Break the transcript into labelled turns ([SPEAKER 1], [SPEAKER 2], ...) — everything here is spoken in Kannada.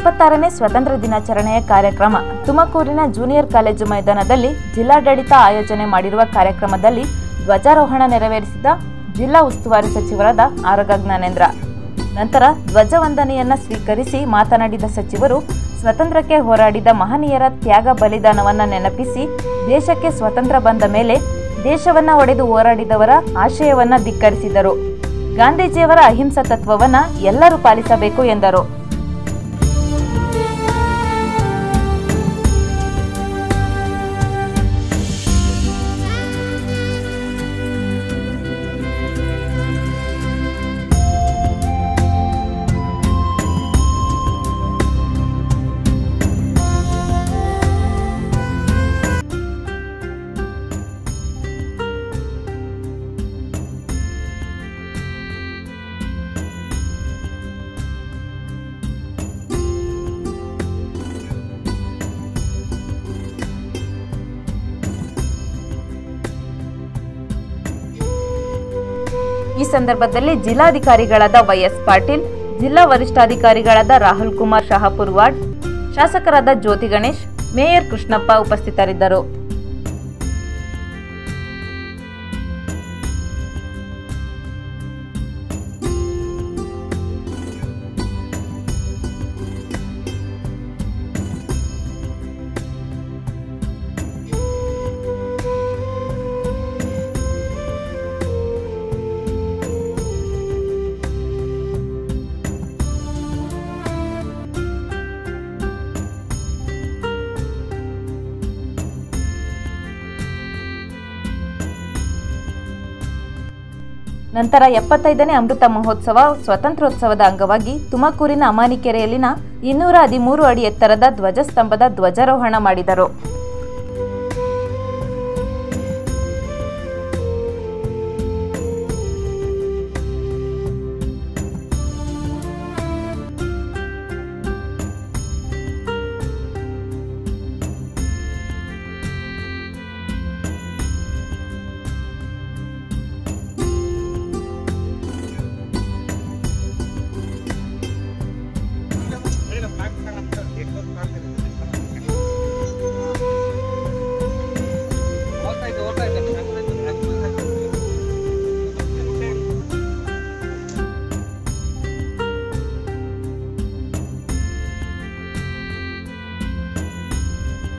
[SPEAKER 1] ಎಪ್ಪತ್ತಾರನೇ ಸ್ವಾತಂತ್ರ್ಯ ದಿನಾಚರಣೆಯ ಕಾರ್ಯಕ್ರಮ ತುಮಕೂರಿನ ಜೂನಿಯರ್ ಕಾಲೇಜು ಮೈದಾನದಲ್ಲಿ ಜಿಲ್ಲಾಡಳಿತ ಆಯೋಜನೆ ಮಾಡಿರುವ ಕಾರ್ಯಕ್ರಮದಲ್ಲಿ ಧ್ವಜಾರೋಹಣ ನೆರವೇರಿಸಿದ ಜಿಲ್ಲಾ ಉಸ್ತುವಾರಿ ಸಚಿವರಾದ ಆರಗ ಜ್ಞಾನೇಂದ್ರ ನಂತರ ಧ್ವಜವಂದನೆಯನ್ನ ಸ್ವೀಕರಿಸಿ ಮಾತನಾಡಿದ ಸಚಿವರು ಸ್ವತಂತ್ರಕ್ಕೆ ಹೋರಾಡಿದ ಮಹನೀಯರ ತ್ಯಾಗ ಬಲಿದಾನವನ್ನ ನೆನಪಿಸಿ ದೇಶಕ್ಕೆ ಸ್ವತಂತ್ರ ಬಂದ ಮೇಲೆ ದೇಶವನ್ನ ಒಡೆದು ಹೋರಾಡಿದವರ ಆಶಯವನ್ನ ಧಿಕ್ಕರಿಸಿದರು ಗಾಂಧೀಜಿಯವರ ಅಹಿಂಸಾ ತತ್ವವನ್ನ ಎಲ್ಲರೂ ಪಾಲಿಸಬೇಕು ಎಂದರು ಈ ಸಂದರ್ಭದಲ್ಲಿ ಜಿಲ್ಲಾಧಿಕಾರಿಗಳಾದ ವೈಎಸ್ ಪಾಟೀಲ್ ಜಿಲ್ಲಾ ವರಿಷ್ಠಾಧಿಕಾರಿಗಳಾದ ರಾಹುಲ್ ಕುಮಾರ್ ಶಹಾಪುರ್ ವಾರ್ಡ್ ಶಾಸಕರಾದ ಜ್ಯೋತಿ ಗಣೇಶ್ ಮೇಯರ್ ಕೃಷ್ಣಪ್ಪ ಉಪಸ್ಥಿತರಿದ್ದರು ನಂತರ ಎಪ್ಪತ್ತೈದನೇ ಅಮೃತ ಮಹೋತ್ಸವ ಸ್ವಾತಂತ್ರ್ಯೋತ್ಸವದ ಅಂಗವಾಗಿ ತುಮಕೂರಿನ ಅಮಾನಿಕೆರೆಯಲ್ಲಿನ ಇನ್ನೂರ ಹದಿಮೂರು ಅಡಿ ಎತ್ತರದ ಧ್ವಜಸ್ತಂಭದ ಧ್ವಜಾರೋಹಣ ಮಾಡಿದರು